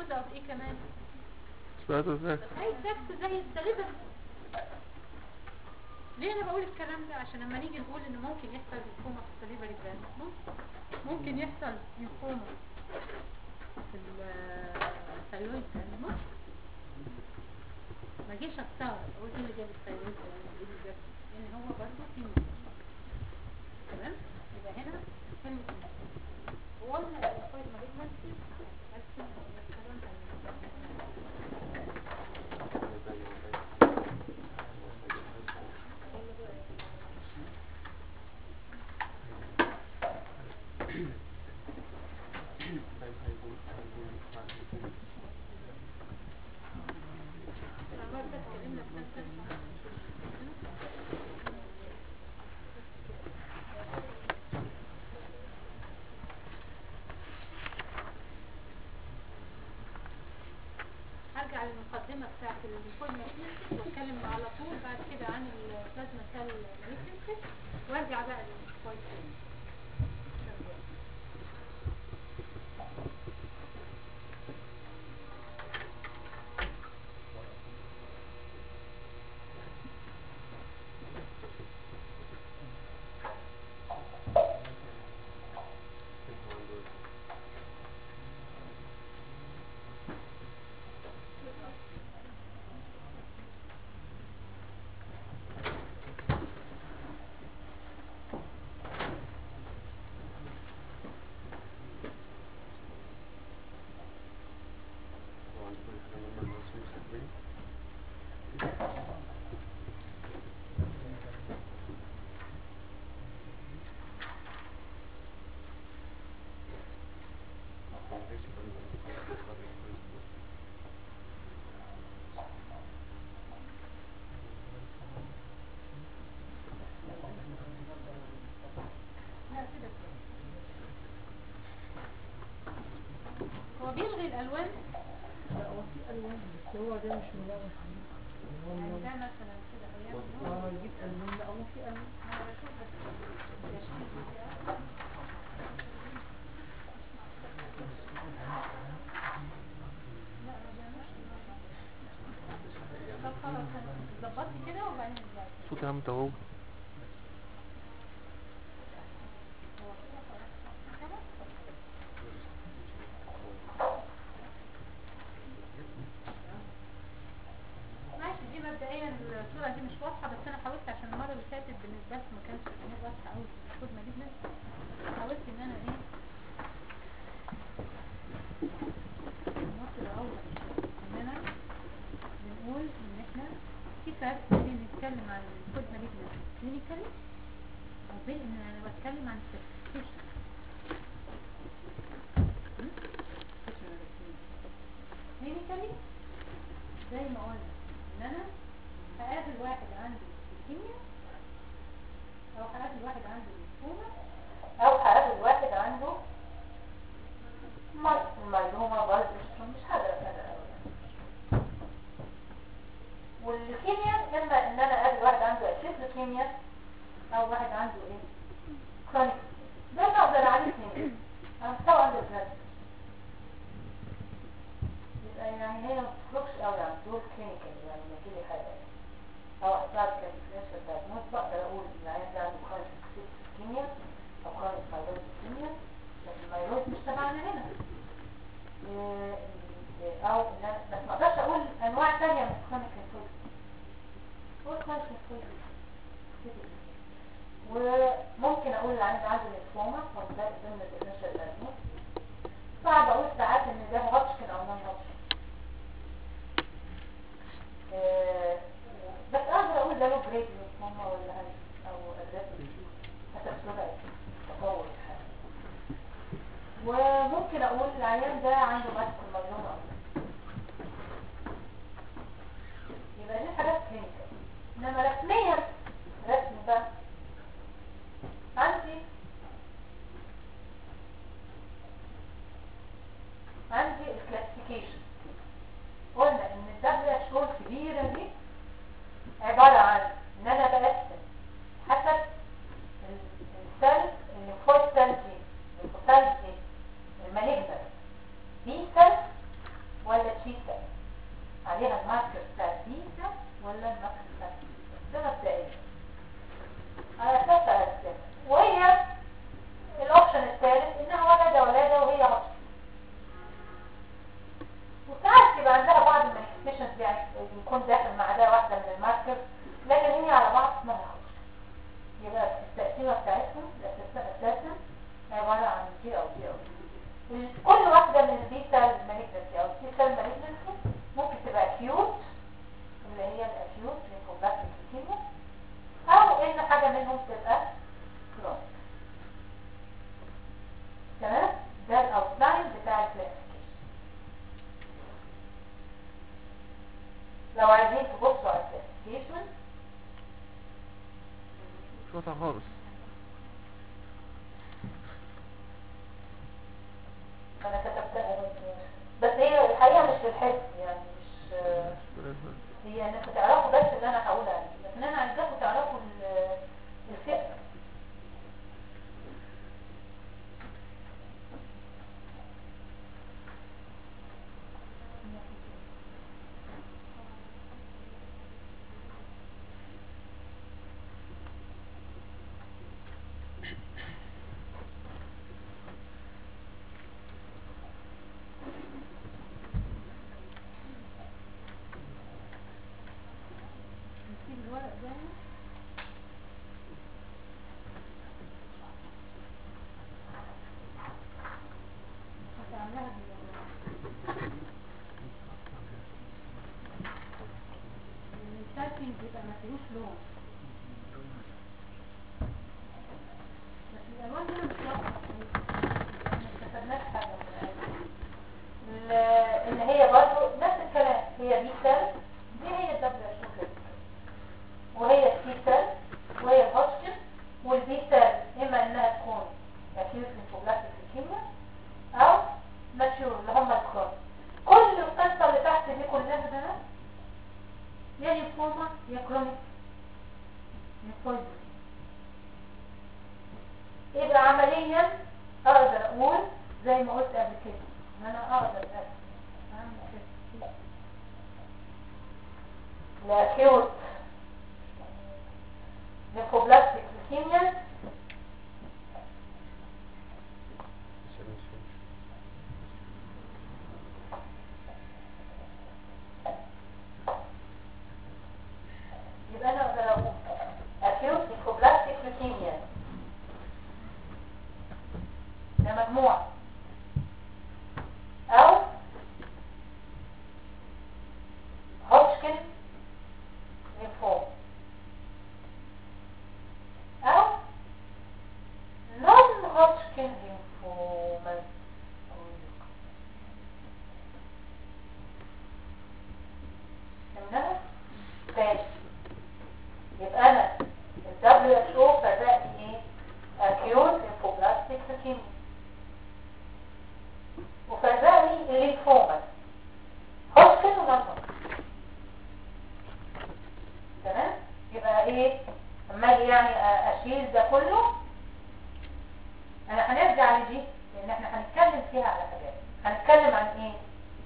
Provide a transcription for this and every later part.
جزء اوف ايه كمان سباتو ذاك زي الزفت زي السليبر ليه انا بقول الكلام ده عشان لما نيجي نقول ان ممكن يحصل ليمفوما في السليفري جلاند ممكن ممكن يحصل ليمفوما في الثايرويد جلاند ممكن ما جيش استغرب اقول ايه اللي جاب الثايرويد جلاند ايه اللي جاب لان هو برضه في مشكلة. تمام يبقى هنا كلمة وقلنا الفايت مالجنسي هرجع للمقدمة بتاعت الفول ماتريكس واتكلم على طول بعد كده عن البلازما سيل ماتريكس وارجع بقى للفول تاني لا كده كده. هو بيلغي الالوان لا هو في الوان بس هو ده مش ملون يعني ده مثلا كده ايام اه يجيب الوان لا هو في الوان انا بشوف بس يشيل دي كده. لا ما بيعملش طب خلاص ظبطي كده وبعدين نرجع صوت يا عم توه هو كده خلاص كده ماشي دي مبدئيا الصورة دي مش واضحة بس أنا حاولت عشان المرة اللي فاتت بالنسبة لكم ما كانش الأمور واضحة أوي في الكود مالجنس حاولت إن أنا إيه الأمور تبقى أوضح شوية إننا بنقول إن إحنا في فرق بين نتكلم عن الكود مالجنس كلينيكالي وبين إن أنا بتكلم عن السيرتيفيكيشن كلينيكالي زي ما قلنا ان انا هقابل واحد عنده ليكيميا او هقابل واحد عنده ليكوما او هقابل واحد عنده مايلوما برضه مش حاجه كده والليكيميا اما ان انا اقابل واحد عنده اكيد ليكيميا او واحد عنده ايه كرونيك ده اللي اقدر عليه اثنين انا مستوى عنده الجهاز يبقى يعني هي ما بتخرجش قوي عن دول كلينيكال يعني لما تجيلي حاجه يعني. او اطلع كالكوليشن دايجنوز بقدر اقول ان العيان ده عنده كرونيك كيميا او كرونيك فايروس كيميا لكن الفيروس مش تبعنا هنا إيه، إيه، او إن أنا- بس ما اقدرش اقول انواع ثانيه من الكرونيك انفلونزا هو كرونيك انفلونزا وممكن اقول العيان ده عنده ليمفوما وده ضمن الديفرنشال دايجنوز صعب اقول ساعات ان ده هوتشكن او نون هوتشكن آه، بس اقدر اقول ده له جريد ليمفوما ولا هل- او aggressive حسب سرعه تطور الحاله وممكن اقول العيان ده عنده ماسك المجنون يبقى دي حاجات كلينيكال انما رسميا رسمي بقى عندي عندي الكلاسيفيكيشن قلنا ان الدبليو اتش او الكبيره دي عباره عن ان انا بقسم حسب السيل الليمفويد سيل دي الليمفوسايت دي المالجنت بي سيل بسيطة عليها الماركر بتاع بيتا ولا الماركر بتاع بيتا ده مبدئيا على اساس الاساس وهي الاوبشن الثالث انها ولد ولاده وهي هوست وساعات يبقى عندها بعض المانيفستيشنز يعني يكون داخل مع ده واحده من الماركر لكن هي على بعض اسمها هوست يبقى التقسيمه بتاعتهم الاساس اساسا عباره عن جي او جي او كل واحده من البيتا مانيفستيشن او التي سيل مانيفستيشن ممكن تبقى اكيوت اللي هي الاكيوت ليمفوبلاستيك ليكيميا او ان حاجه منهم تبقى كرونيك تمام ده الاوتلاين بتاع الكلاسيفيكيشن لو عايزين تبصوا على الكلاسيفيكيشن مش واضحة خالص انا كتبتها بس هي الحقيقه مش للحفظ يعني مش هي انكم تعرفوا بس اللي انا هقول عليه لكن انا عايزاكم تعرفوا ال- الفكره نسيب الورق ده هتعملها بالورق السالفين بيبقى ما فيهوش لون بس الالوان هنا مش واضحه ما استفدناش حاجه من الآية. ال- ان هي برضو نفس الكلام هي دي سيل دي هي الدبليو اتش وهي السي سيل وهي الهوتشكن والبي سيل اما انها تكون اكيوت ليمفوبلاستيك ليكيميا او ماتيور اللي هم الكرون كل القصه اللي تحت دي كلها ده يا ليمفوما يا كرونيك ليمفويد يبقى عمليا اقدر اقول زي ما قلت قبل كده ان انا اقدر أقسم أعمل كده. لاكيوت ليمفوبلاستيك ليكيميا يبقى انا اقدر اقول acute leukoplatic leukemia ده مجموعة او هوتشكن ليمفوم او non هوتشكن ليمفوما فهمناها؟ تاني يبقى انا ال WHO فرقني ايه acute lymphoblastic leukemia وفرقني الليمفوما هوتكن ونون تمام يبقى ايه اما اجي يعني أ- اشيل ده كله انا هنرجع لدي لان احنا هنتكلم فيها على حاجات هنتكلم عن ايه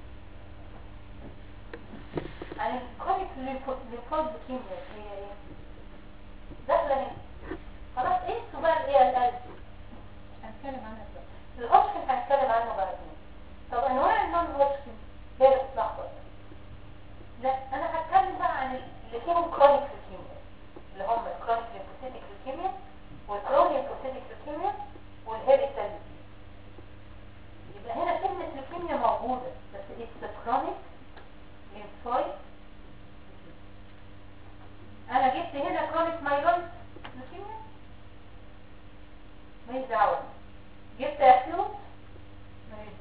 عن الكونيك ليمفويد ليوكيميا هي ايه داخله هنا خلاص ايه بقى الايه القلب هنتكلم عنها دلوقتي الهوتشكن هنتكلم عنه بعدين طب انواع النون هوتشكن هي اللي بتتلخبط لا انا هتكلم بقى عن اللي فيهم كرونيك ليوكيميا اللي هم الكرونيك ليمفوسيتيك ليوكيميا والكرونيك ليمفوسيتيك ليوكيميا والهيريتال يبقى هنا كلمة ليوكيميا موجودة بس it's كرونيك lymphoid انا جبت هنا كرونيك مايلويد ليوكيميا ماليش دعوه جبت اكيوت ماليش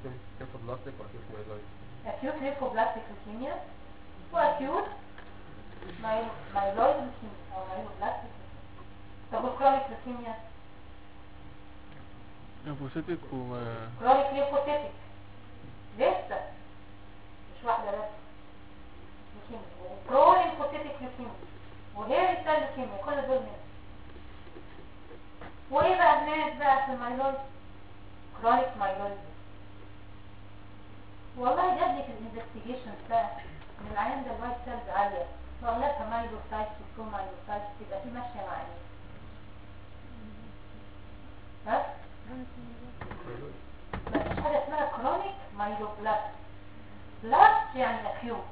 ممكن تاخد بلاستيك واكيد مايلايت acute lymphoblastic leukemia واكيوت مايلويد leukemia او مايلوبلاستيك leukemia طب والكرونيك leukemia ليمفوسيتك و كرونيك ليمفوسيتك لسه مش واحدة بس ليوكيميا برو ليمفوسيتك ليوكيميا وهيري سيل ليوكيميا كل دول منهم وايه بقى الناس بقى في المايلويد كرونيك مايلويد والله جاب لي في الانفستيجيشن بقى ان العيان ده الوايت سيلز عاليه واغلبها مايلوسايتس وبرو مايلوسايتس تبقى دي ماشيه مع ايه؟ ها؟ مفيش حاجة اسمها كرونيك مايلوبلاست بلاست يعني اكيوت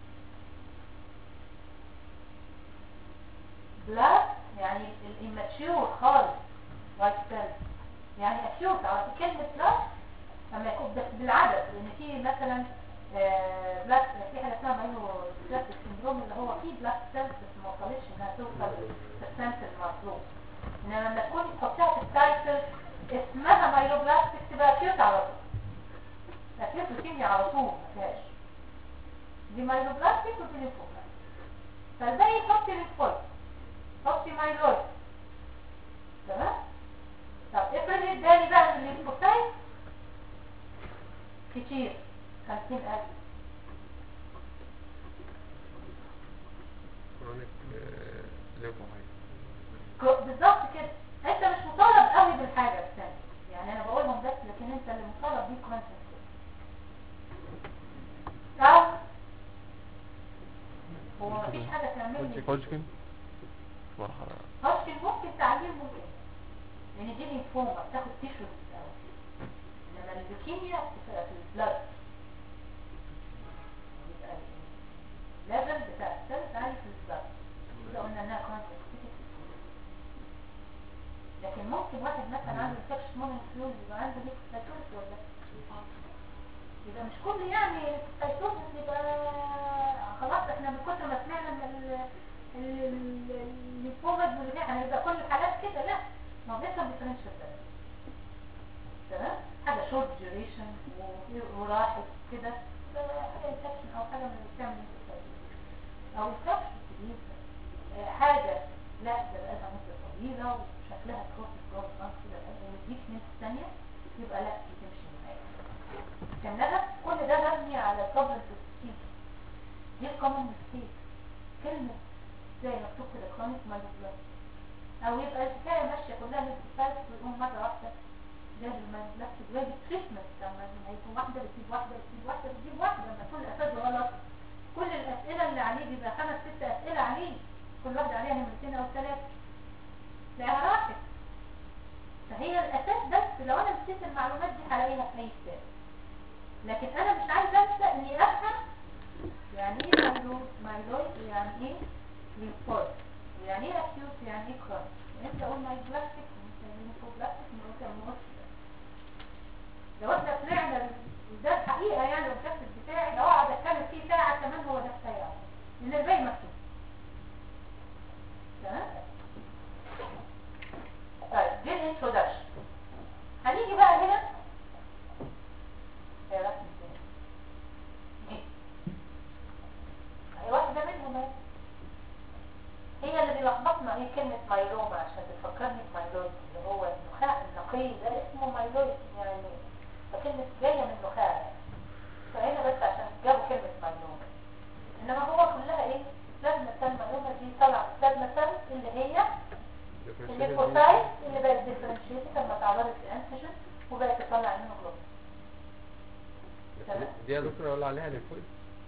بلاست يعني الاماتيور خالص وايت سيل يعني اكيوت على طول كلمة بلاست لما يكون بس بالعدد لان في مثلا آه، بلاست في حاجة اسمها مايلو بلاستيك سندروم اللي هو فيه بلاست سيلز بس ما وصلتش انها توصل للسنس المطلوب انما لما تكون تحطيها في التايتل اسمها مايلوبلاستيك تبقى اكيوت على طول اكيوت لوكيميا على طول ما فيهاش دي مايلوبلاستيك ودي ليمفوبلاستيك فالباقي حطي ليمفويد حطي مايلويد تمام طب افرض اداني بقى من الليمفوسايت كتير خمسين ألف كرونيك ليمفوهايت ك- بالظبط كده انت مش مطالب قوي بالحاجة الثانية يعني انا بقولهم بس لكن انت اللي مطالب بيه كونسنت او هو مفيش حاجة تعمل لي هوجكن صراحة هاشكن ممكن تعليم ممكن لان دي لينفوما بتاخد تيشوز الاول انما الليوكيميا بتبقى في البلد يبقى الليفل بتاع السيلز عالي في البلد كده قلنا انها كونسنت لكن ممكن واحد مثلا عنده انفكشن مونو فلوز يبقى عنده ليكوسايتوز ولا يبقى مش كل يعني السايتوز يبقى خلاص احنا من كتر ما سمعنا ان الليفومات واللي هنبقى كل الحالات كده لا ما هو بيحصل ديفرنشال تمام حاجه شورت ديوريشن وراحت كده ده حاجه انفكشن او حاجه من اللي بتعمل ليكوسايتوز او انفكشن كبير آه، حاجه لا ده بقالها مده طويله وشكلها تروح جوه النص كده ومديك نفس ثانيه يبقى لا دي تمشي معاك كان كل ده مبني على قبل التسكين دي الكومن ميستيك كلمه زي مكتوب كده كرونيك مايلوبلاس او يبقى الحكايه ماشيه كلها نفس ويقوم مره واحده جاب المايلوبلاس جاب التريتمنت لما يكون واحده بتجيب واحده بتجيب واحده بتجيب واحده لما كل الاساس غلط كل الاسئله اللي عليه بيبقى خمس ست اسئله عليه كل واحده عليها نمرتين او ثلاثه تلاقيها راحت فهي الاساس بس لو انا نسيت المعلومات دي هلاقيها في اي كتاب لكن انا مش عايزه انسى اني افهم يعني ايه مايلويد مايلويد يعني ايه ليمفويد يعني ايه اكيوت يعني ايه كرونيك انت قول مايلوبلاستيك ليمفوبلاستيك ممكن نقص لو احنا طلعنا ده الحقيقه يعني الاوبجكتيف بتاعي لو اقعد اتكلم فيه ساعه كمان هو ده الساعه لان الباقي مكتوب تمام طيب دي الانترودكشن هنيجي بقى هنا يا رسم تاني دي هي واحدة منهم اهي. هي اللي بيلخبطنا ايه كلمة مايلوما عشان تفكرني بمايلويد اللي هو النخاع النقي ده اسمه مايلويد يعني فكلمة جاية من نخاع يعني. فهنا بس عشان جابوا كلمة مايلوما انما هو كلها ايه بلازما سيل مايلوما دي طلع بلازما سيل اللي هي الليفوسايت اللي بقت ديفرنشيتد لما اتعرضت للانتيجين وبقت تطلع منه جلوبين تمام. دي يا دكتور اقول عليها ليمفويد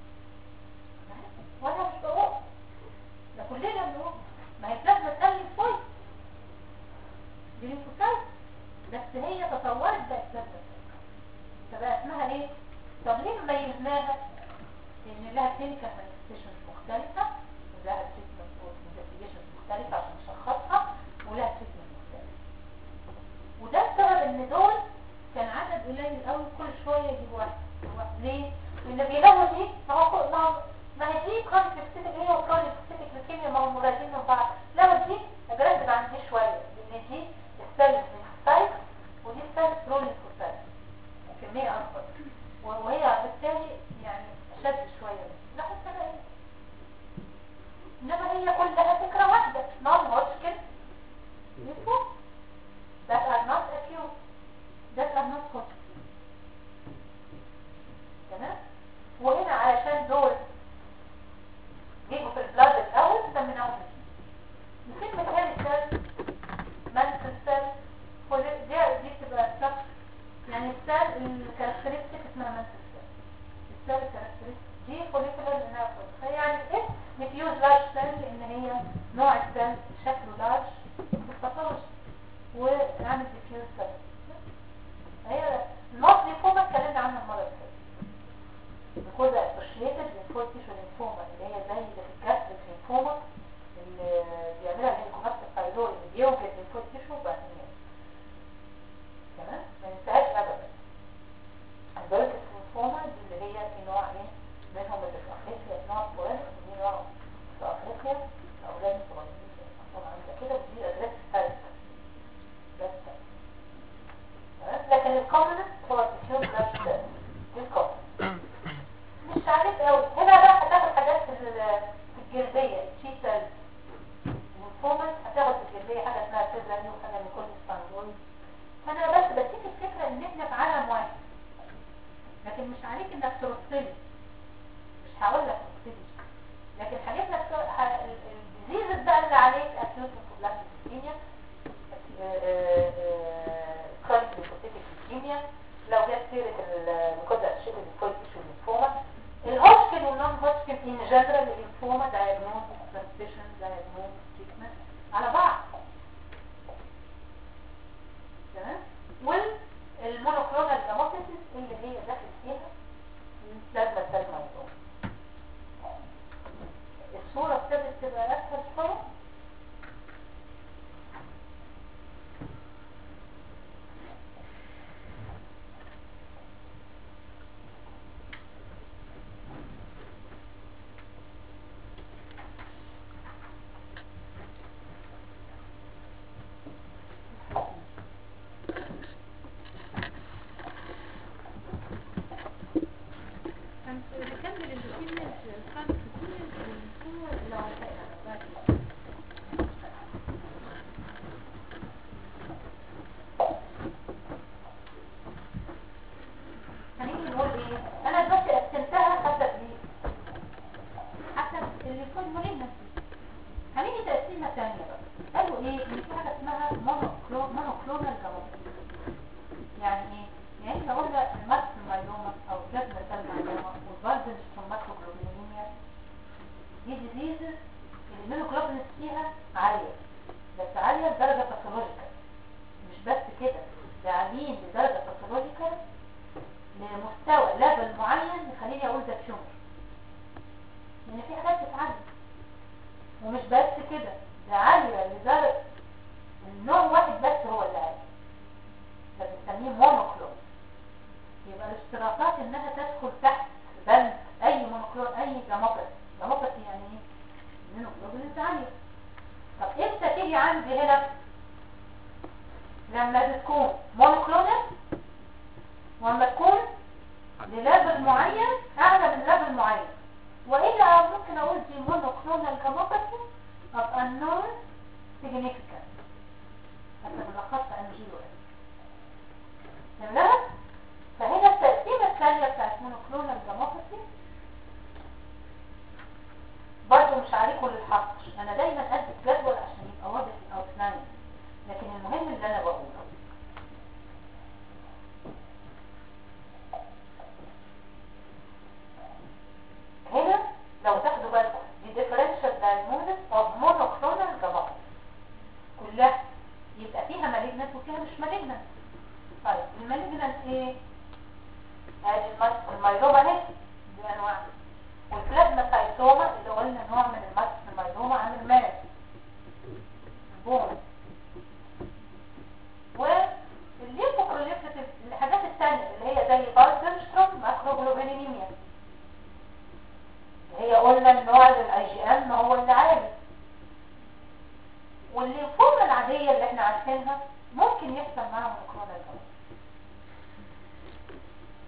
وانا مش بقول ده كلنا بنقول ما هي بلازما سيل ليمفويد دي ليمفوسايت بس هي تطورت بقت بلازما سيل فبقى اسمها ايه؟ طب ليه ميزناها؟ لان لها كلينيكال مانيفستيشنز مختلفة ولها تريتمنت انفستيجيشنز مختلفة عشان نشخصها ولها تريتمنت مختلف وده السبب ان دول كان عدد قليل قوي كل شويه يجيبوا واحد واحد. ليه؟ لان بيلاقوا دي ما هو كل- ما هو ما هي دي كرونيك سيستيك هي وكرونيك سيستيك ليكيميا ما هم مرادين من بعض لو دي اجريسيف عن دي شويه لان دي السيلز ليمفوسايت ودي السيلز برو ليمفوسايت كميه هي اكبر و- وهي بالتالي يعني اشد شويه لا حتى لا انما هي كلها فكره واحده نون هوتشكن ليمفوما that are not acute that are not Hodgkin تمام وهنا علشان دول جيبوا في البلاد الاول سميناهم وكلمة هذه السيل منسل سيل دي دي بتبقى سب يعني السيل الكاركترستيك اسمها منسل سيل السيل الكاركترستيك دي فوليكولار لانها فيعني ايه نفيوز لارج سيل لان هي نوع السيل شكله لارج مستطرش وعامل ديفيوز سيل هي النقط ليفوما اتكلمنا عنها المرة اللي فاتت because associated lymphoid tissue lymphoma اللي هي زي اللي في الجاستريك ليمفوما اللي بيعملها الهيليكوماست الثايرويد اللي بيوجد lymphoid tissue وبعدين يموت. تمام ما ننساهاش ابدا البركس ليمفوما دي اللي هي في نوع ايه منهم اللي في افريقيا نوع فورنس ودي نوع في افريقيا الاولاد الصغيرين طبعا عامله كده ودي ادريس ثالث بس تمام لكن الكومنت هو الديفيوز بلاد سيل دي الكومنت مش عارف قوي هنا بقى هتاخد حاجات في ال- في الجلدية التيتل والفومن هتاخد في الجلدية حاجة اسمها تيزاني وحاجة من كل اسطنبول فانا بس بديك الفكرة ان احنا في عالم واحد لكن مش عليك انك ترصلي مش هقول لك ترصلي لكن هجيب لك الديزيزز بقى اللي عليك اكيوت انفوبلاستيك ليكيميا كرونيك ليكوسيتيك ليكيميا لو جت سيرة الميكوزا الشيك الليمفويد تيشو ليمفوما الهوشكن والنون هوشكن ان جنرال الليمفوما دايجنوز سسبشن دايجنوز تريتمنت على بعض تمام والمونوكلونال جاموسيس اللي هي داخل فيها بلازما سيل مايلوم الصورة ابتدت تبقى اسهل شوية كان بكمل اللوكيميا الخامس اللي هو هنيجي نقول ايه انا دلوقتي قسمتها حسب ايه حسب اللي يكون مريض هنيجي تقسيمه ثانيه بقى قالوا ايه ان في حاجه اسمها مونوكلون مونوكلونال جاموسيس يعني ايه يعني احنا قلنا الماكس مايلوما او الجبنه سيل مايلوما والفالدن ستروماتوجلوبينيميا دي ديزيزز اللي الميونوجلوبينز فيها عاليه بس عاليه لدرجه باثولوجيكال مش بس كده ده عاليين لدرجه باثولوجيكال لمستوى ليفل معين يخليني اقول ده تيومر لان في حاجات بتعلي ومش بس كده ده عاليه لدرجه النوع واحد بس هو اللي عالي ده بنسميه مونوكلون يبقى الاشتراطات انها تدخل تحت بند اي مونوكلون اي جاموباثي جاموباثي يعني ايه مونوكلوبينز عاليه طب امتى تيجي عندي هنا لما تكون مونوكلونال ولما تكون لليفل معين اعلى من ليفل معين والا ممكن اقول دي مونوكلونال جاموباثي of unknown significance حتى بلخصها ام جي تمام فهنا التقسيمه الثانيه بتاعت مونوكلونال جاموباثي برضه مش عليكم للحصر انا دايما ادي الجدول عشان يبقى واضح الاوتلاين لكن المهم اللي انا بقوله هنا لو تاخدوا بالكم دي differential diagnosis of monoclonal gammopathy كلها يبقى فيها malignant وفيها مش malignant طيب المالجنانت ايه؟ ادي الماس- الميلوما اهي دي انواع والبلازما سايتوما اللي قلنا نوع من الماس الميلوما عامل ماس بون والليمفوبروليفريتيف الحاجات الثانيه اللي هي زي بارسنستروم ماكروجلوبينيميا هي قلنا النوع للاي جي ام هو اللي عالي والليمفوما العادية اللي احنا عارفينها ممكن يحصل معاها مونوكلونال جاموس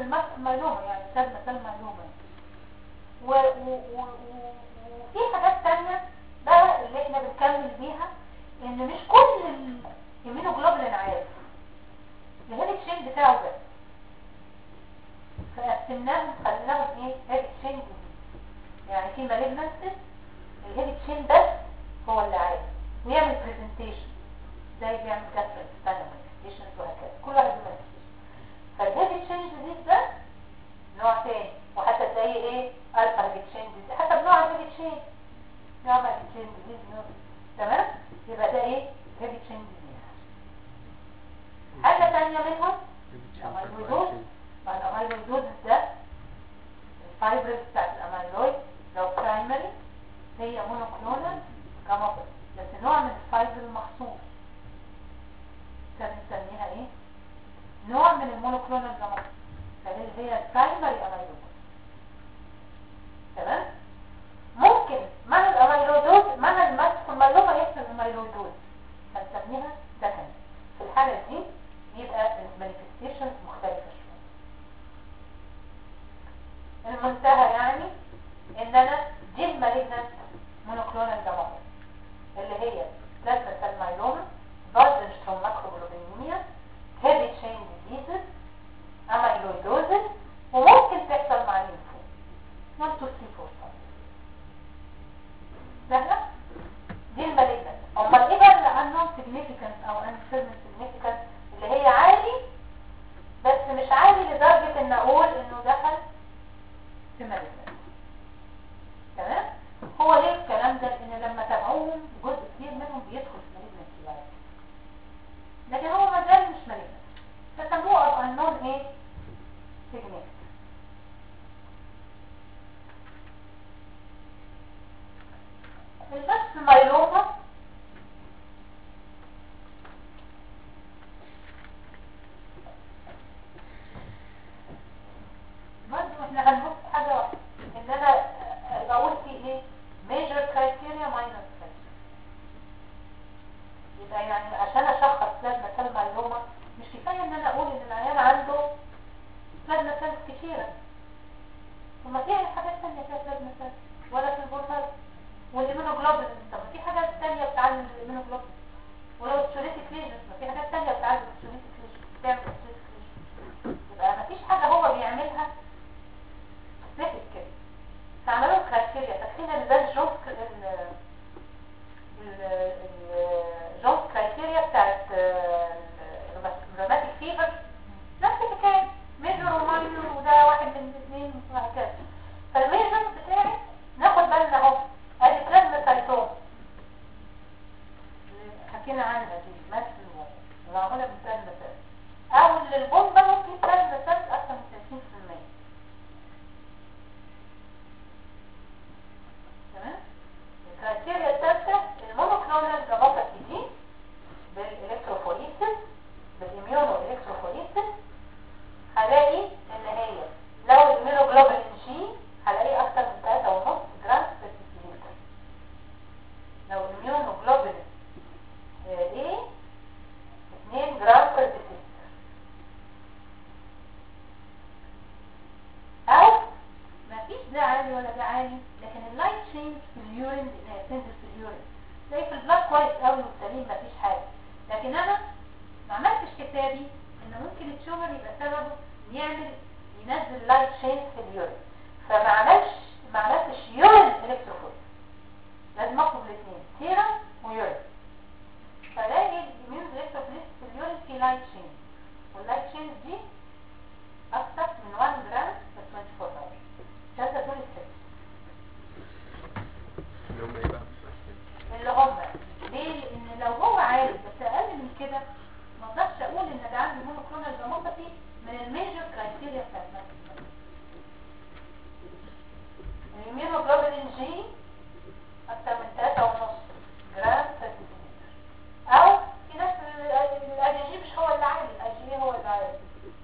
المس- ميلومة يعني سد مثال ميلومة و- و- و- و- وفي حاجات تانية بقى اللي احنا بنكمل بيها ان مش كل الامينوجلوبولين عارف الهيد تشين بتاعه ده فقسمناهم خليناهم ايه هيد تشين يعني في مالجنسز الهيد تشين بس هو اللي عارف ويعمل برزنتيشن زي بيعمل جاستريك ستانوميكيشنز وهكذا كل واحد له manifestation. فالهيد تشين ديزيز ده نوع تاني وحتى تلاقيه ايه الفا هيد تشين ديزيز حسب نوع الهيد تشين نوع هيد تشين ديزيز نوع تمام يبقى ده ايه هيد تشين ديزيز حاجة تانية منهم الأميلويدوز مع الأميلويدوز ده الفايبرز بتاعت الأميلويد لو برايمري هي مونوكلونال جامابل بس نوع من الفايبر المخصوص كان بنسميها ايه؟ نوع من المونوكلونال جامابل فهي هي البرايمري أميلويدوز تمام؟ ممكن مع الأميلويدوز مع الماسك الميلوما يحصل أميلويدوز فنسميها سكند في الحالة دي يبقى المانيفستيشن مختلفة شوية المنتهى يعني ان انا دي المالجنت مونوكلونال جامابل اللي هي بلازما سيل مايلوما بالدنشتروم ماكروجلوبينيميا هيفي تشين ديزيزز اميلويدوزز وممكن تحصل مع الليمفوم 1 2 3 4 سهلة؟ دي المالجنت امال ايه بقى اللي عنهم significant او uncertain significant اللي هي عالي بس مش عالي لدرجة ان اقول انه دخل في مالجنت تمام هو ليه الكلام ده ان لما تابعوهم جزء كبير منهم بيدخل في مالجنت يعني لكن هو ما زال مش مالجنت فسموه of unknown ايه significant البس مايلوما برضه احنا هنبص حاجة واحدة ان انا اه، اقول في ايه major criteria minor criteria يبقى يعني عشان اشخص بلازما سيل مايلوما مش كفاية ان انا اقول ان العيان عنده بلازما سيلز كتيرة ثم في حاجات تانية فيها بلازما سيلز ولا في البورتال والإيمونوجلوبولين طب في حاجات تانية بتعلم الإيمونوجلوبولين ولو السوليتيك ليجنز ما في حاجات تانية بتعلم السوليتيك ليجنز بتعمل السوليتيك ليجنز يبقى ما فيش حاجة هو بيعملها سبيسيفيك كده فعملوا كرايتيريا فاكرين ان ده الجونز ال ال- الجونز كرايتيريا بتاعت الروماتيك فيفر نفس الحكاية ميجر وماينور وده واحد من الاثنين وهكذا فالميجر بتاعي ناخد بالنا اهو ادي بلازما سايتوم حكينا عنها دي مثل اللي معموله من بلازما سيلز او اللي البومبا ممكن بلازما سيلز اكثر من 30% تمام الكرايتيريا الثالثه المونوكلونال جاموباثي دي بالالكتروفوريسيس بالاميونو الكتروفوريسيس هلاقي ان هي لو الاميونوجلوبولين جي هلاقيه اكتر من 3.5 جرام بر ديسيلتر لو الاميونوجلوبولين ايه 2 جرام بر ديسيلتر او مفيش ده عالي ولا ده عالي لكن اللايت تشينج في اليورين اللي هي بتنزل في اليورين زي في البلاد كويس قوي والسليم مفيش حاجه لكن انا ما عملتش حسابي ان ممكن التيومر يبقى سببه يعمل ينزل لايت تشينج في اليورين فما عملش ما عملتش يورين الكتروفورس لازم اطلب الاثنين سيرم ويورين فلاقي الاميون الكتروفورس في اليورين في لايت تشينج واللايت تشينج دي اكتر من 1 جرام في 24 hours ثلاثة دول الست اللي هم ايه بقى مش فاكر. اللي هم ليه؟ لان لو هو عارف بس اقل من كده ما اقدرش اقول ان ده عنده مونوكلونال جاموباثي من الميجر كرايتيريا بتاعت الماكس الاميونوجلوبولين جي اكتر من 3.5 جرام per deciliter. او في ناس الاي جي مش هو اللي عالي الاي جي هو اللي عالي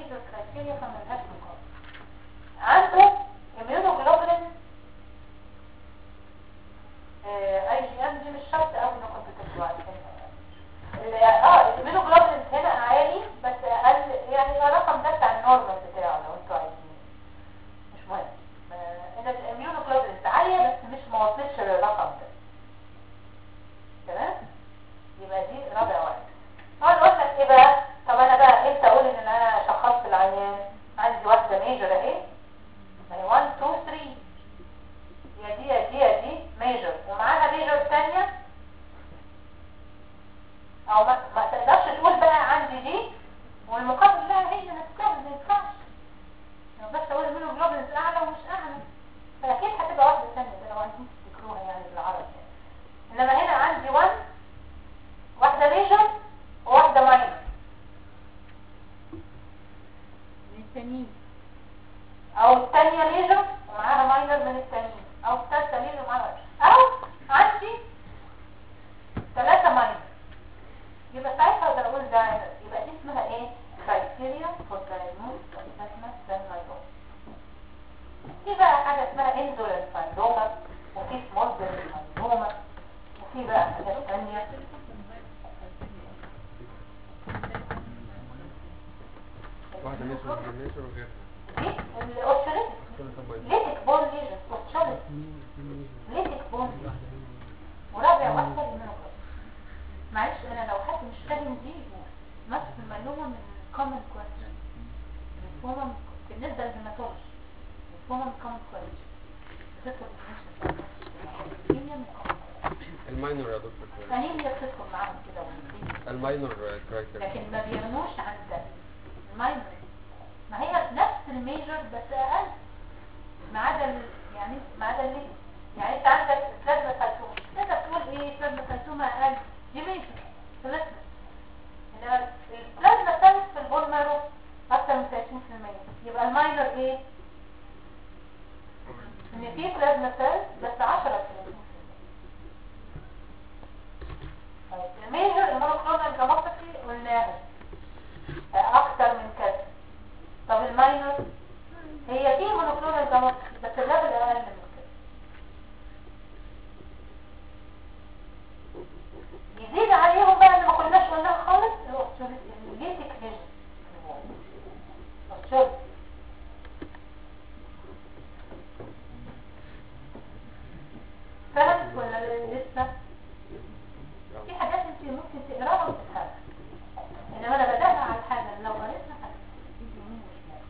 ميجر كرايتيريا فملهاش مقابل عنده immunoglobulin اي جي ام دي مش شرط قوي انكم بتكتبوا عارفينها يعني اه الامينوجلوبولين هنا عالي بس اقل يعني الرقم ده بتاع النورمال بتاعه لو انتوا عايزين مش مهم آه، ان الاميونوجلوبولين عاليه بس مش ما وصلتش للرقم ده تمام يبقى دي رابع واحد هو نقول لك ايه بقى طب انا بقى امتى اقول ان انا شخصت العيان عندي واحده ميجر اهي ما هي 1 2 3 يا دي يا دي يا دي ميجر ومعاها ميجر ثانيه او ما, ما تقدرش تقول بقى عندي دي والمقابل لها هي نفسها ما ينفعش ما اقدرش اقول منه جلوبلز اعلى ومش اعلى فاكيد هتبقى واحده ثانيه ده لو عايزين تفتكروها يعني بالعربي يعني. انما هنا عندي 1 واحده ميجر وواحده ماينر من التانيين او الثانيه ميجر ومعاها ماينر من الثانيين او الثالثه ميجر ومعاها minor. او عندي ثلاثه ماينر يبقى ساعتها اقدر اقول ده عدد. يبقى دي اسمها ايه كرايتيريا فور diagnosis of assessment cell myeloma في بقى حاجه اسمها indolent myeloma وفي small cell myeloma وفي بقى حاجات ثانيه واحدة نيشر نيشر وغيرها دي الاوستريتك ليتك بون ليجن اوستريتك ليتك بون ورابع واحده المنوبر معلش انا لو حد مش فاهم دي نفس المعلومه من common question الفومم بالنسبه للهيماتولوجي الفومم common question بتدخل الانيميا من common الماينور يا دكتور question. انيميا بتدخل معاهم كده والانيميا الماينور كرايتيريا لكن ما بيرنوش عن ده الماينر ما هي نفس الميجر بس اقل ما عدا ال- يعني ما عدا اللي يعني انت عندك بلازما سايتوما تقدر تقول ايه بلازما سايتوما اقل دي ميجر بلازما انما البلازما سايت في البون مارو اكتر من 30% يبقى الماينر ايه ان في بلازما سايت بس 10 طيب الميجر المونوكلونال جاموباثي قلناها اكتر من كذا طب الماينر هي في مونوكلونال جاموباثي بس الليفل اقل من كده يزيد عليهم بقى اللي ما كناش قلناه خالص الليتك فيجن الشرب فهمت ولا لسه؟ في حاجات انت ممكن تقراها وتفهمها انما انا بدأها على الحاجة لو قريتها هتفهم يمين وشمال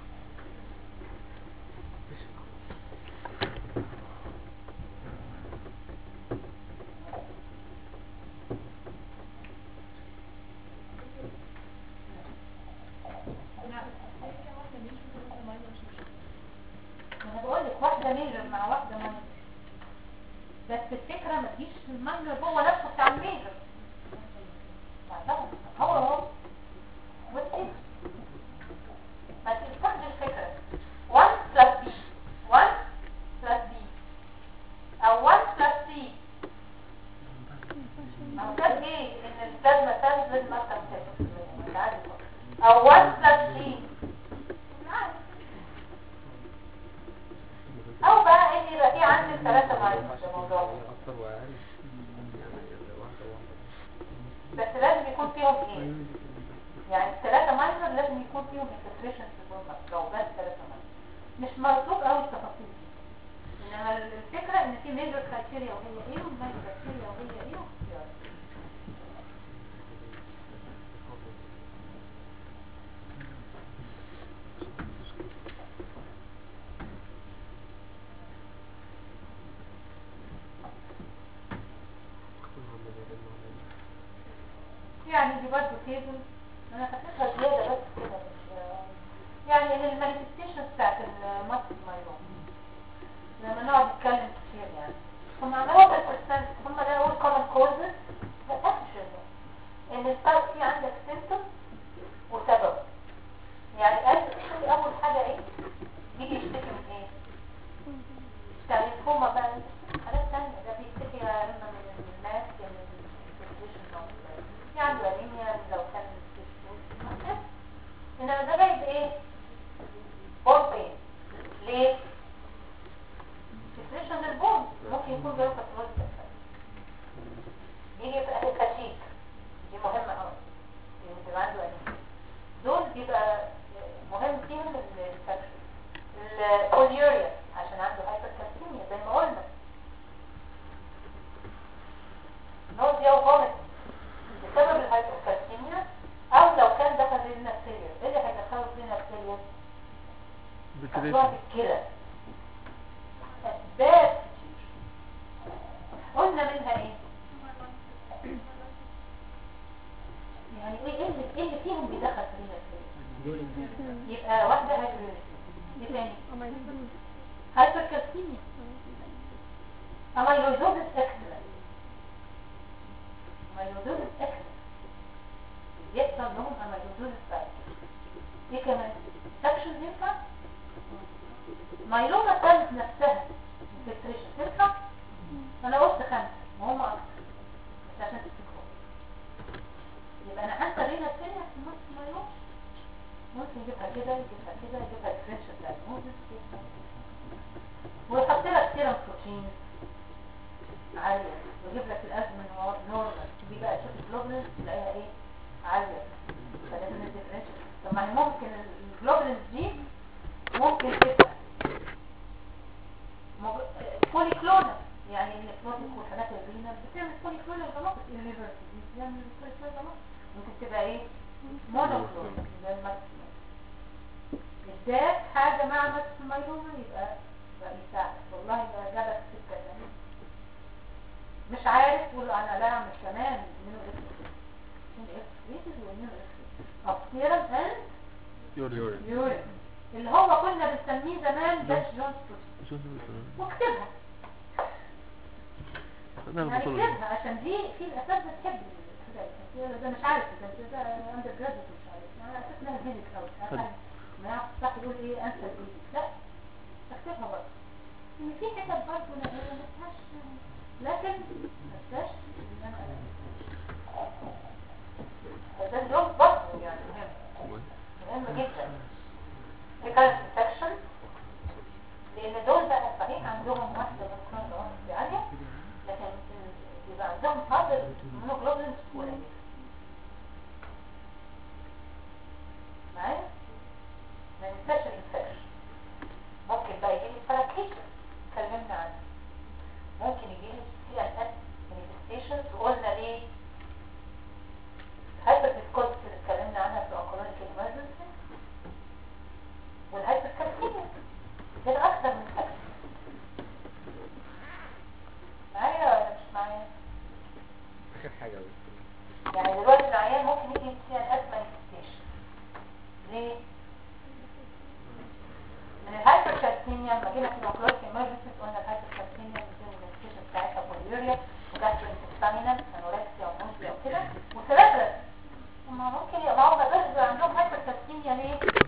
انا بقول لك واحدة ميجر مع واحدة ماينر بس الفكرة ما تجيش في الماينر هو نفسه بتاع الميجر هو هو بصي ما تستخدم الفكرة 1 plus b 1 plus b او 1 plus c او ده ايه ان البلازما سيلز لازم اكتر من 6% عادي خالص. او 1 plus c عادي. او بقى ان يبقى في عندك ثلاثة ماينس ده موضوع اكتر واقل يعني واحدة واحدة بس لازم يكون فيهم ايه يعني الثلاثة ماينر لازم يكون فيهم انتجريشن في البولمر لو بس ثلاثة ماينر مش مطلوب قوي التفاصيل دي انما الفكرة ان في ميجر كرايتيريا وهي ايه والماينر كرايتيريا وهي ايه واختيار يعني دي برضه تيبل انا حطيتها زيادة بس كده مش يعني المانيفستيشن بتاعت المصل مايلوم لما نقعد نتكلم كتير يعني هم عملوها بالبرسنت هم ده اول كومن كوزز ده اكشن ان الفرق في عندك سيمتوم وسبب يعني قال تشتري اول حاجة ايه بيجي يشتكي من ايه بتاع الفومة بقى حاجات تانية ده بيشتكي يا اما من الناس يا من الانفكشن يعني انيميا لو كان في الشوش انما ده جايب ايه بتريشن كده اسباب كتير قلنا منها ايه يعني ايه ايه اللي, إيه اللي فيهم بيدخل في يبقى واحده هايبريد ايه تاني هايبركالسيميا اميلويدوزس اكسلنت اميلويدوزس اكسلنت يحصل لهم اميلويدوزس سايكل ايه كمان سكشن ينفع مايلوما سيلز نفسها انفلتريشن تنفع انا قلت خمسه وهم اكتر بس عشان تفتكروا يبقى انا حتى رينا الثانيه في النص مايلوما ممكن يجيبها كده يجيبها كده يجيبها ديفرنشال دايجنوزس ويحط لك سيرم بروتين عالية ويجيب لك الأزمة نورمال تيجي بقى تشوف الجلوبلين تلاقيها ايه عالية فلازم الديفرنشال طب ما هي ممكن الجلوبلينز دي ممكن تبقى بولي كلونال يعني النكروتيك والحاجات الرينال بتعمل بولي كلونال غلط الليفر بتعمل بولي كلونال غلط ممكن تبقى ايه مونوكلونال زي الماكسيمم اداك حاجة مع ماكسيمايلوما يبقى بقى يساعدك والله ده جابك سكة تانية مش عارف تقول انا لا مش كمان منه اسم منه اسم ومنه اسم ابتيرال اند يوري يورين اللي هو كنا بنسميه زمان داش جونز بروتين واكتبها يعني اكتبها عشان دي في الاساس بتحب الحاجات ده مش عارف ده ده اندر جراديوت مش عارف انا اساس انها فيزيك او مش عارف ما يعرف صح يقول ايه انسى ايه لا اكتبها برضه ان في حتت برضه انا ما فيهاش لكن ما فيهاش ان انا ده اليوم برضه يعني مهم مهم جدا recurrent infection لان دول بقى صحيح عندهم واحده بتكون ضغط عاليه لكن يبقى عندهم قدر مونوجلوبولين قليل معايا ما ننساش الانفكشن ممكن بقى يجيلي parakesis اتكلمنا عنه ممكن يجيلي سي ان اس manifestations وقلنا ليه هايبر ديسكوز اللي اتكلمنا عنها في الاونكولوجيك emergency والهايبر كالسيميا ده اكتر من سكس معايا ولا مش معايا اخر حاجة بس يعني دلوقتي العيان ممكن يجي سي ان اس manifestation ليه من الهايبر كالسيميا لما جينا في الاونكولوجيك emergency قلنا الهايبر كالسيميا بتكون المانيفستيشن بتاعتها بوليوريا وجاسترو انتستينال انوركسيا ومونسيا وكده وثلاثة هما ممكن يبقى معاهم غير عندهم هايبر كالسيميا ليه؟